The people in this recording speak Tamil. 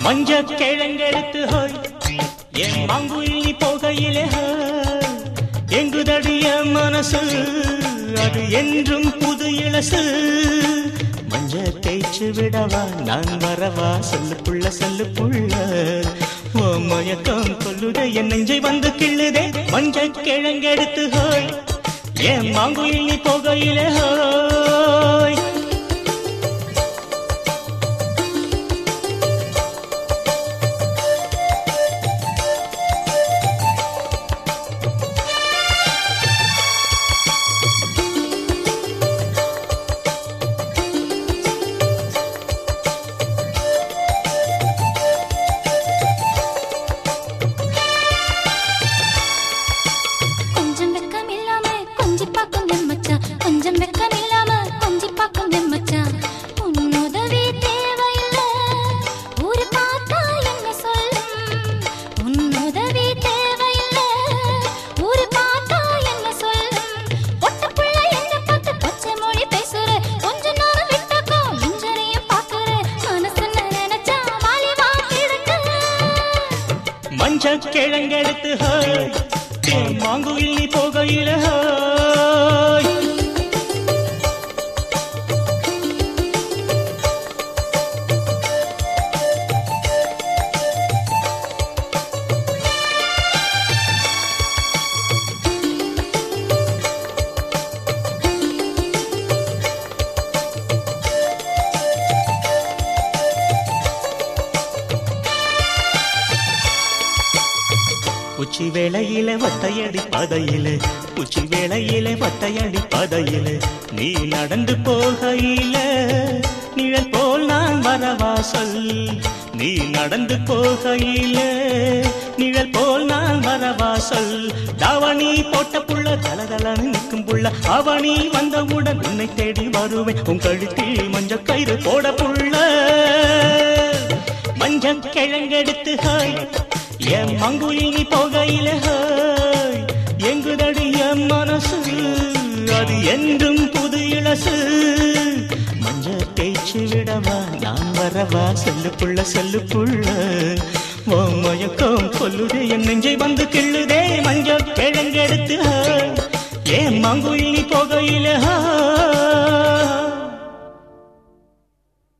மஞ்ச கிழங்கெடுத்து ஹோய் என் மாங்குயில் நீ போகையிலே ஹோய் எங்குதடிய மனசு அது என்றும் புது இளசு மஞ்ச தேய்ச்சு விடவா நான் வரவா சொல்லுக்குள்ள சொல்லுக்குள்ள ஓ மயக்கம் கொல்லுதே என் நெஞ்சை வந்து கிள்ளுதே மஞ்ச கிழங்கெடுத்து ஹோய் என் மாங்குயில் நீ போகையிலே ஹோய் கொஞ்சம் வெக்கம் இல்லாம கொஞ்சி பார்க்கும் எம்மச்சான் கொஞ்சம் வெக்கம் இல்லாம கொஞ்சி பார்க்கும் எம்மச்சான் உன் உதவி தேவையில்ல ஊரு பார்த்தா என்ன சொல்லும் உன் உதவி தேவையில்ல ஊரு பார்த்தா என்ன சொல்லும் ஒட்டப்புள்ள என்ன பார்த்து பச்சை மொழி பேசுற கொஞ்ச நேரம் விட்டாக்கா மிஞ்சரையும் பாக்குற மனசு நினைச்சா வாலிபா கிடக்கு மஞ்ச கிழங்கெடுத்து ஹோய் என் மாங்குயில் நீ போகையில ஹோய் உச்சி வேளையில வட்டையடி பதையில உச்சி வேளையில வட்டையடி பதையில நீ நடந்து போகையில நிழல் போல் நான் வரவா சொல் நீ நடந்து போகையில நிழல் போல் நான் வரவா சொல் தாவணி போட்ட புள்ள தலதலன்னு நிற்கும் புள்ள அவனி வந்தவுடன் உன்னை தேடி வருவேன் உன் கழுத்தில் மஞ்ச கயிறு போட புள்ள மஞ்ச கிழங்கெடுத்து ஹாய் என் மங்குயில் நீ போகையில ஹாய் எங்குதடி என் மனசு அது என்றும் புது இளசு மஞ்ச தேய்ச்சி விடவா நான் வரவா செல்லுக்குள்ள செல்லுக்குள்ள ஓ மயக்கம் கொல்லுதே என் நெஞ்சை வந்து கிள்ளுதே மஞ்ச கிழங்கெடுத்து ஹாய் என் மங்குயில் நீ போகையில ஹாய்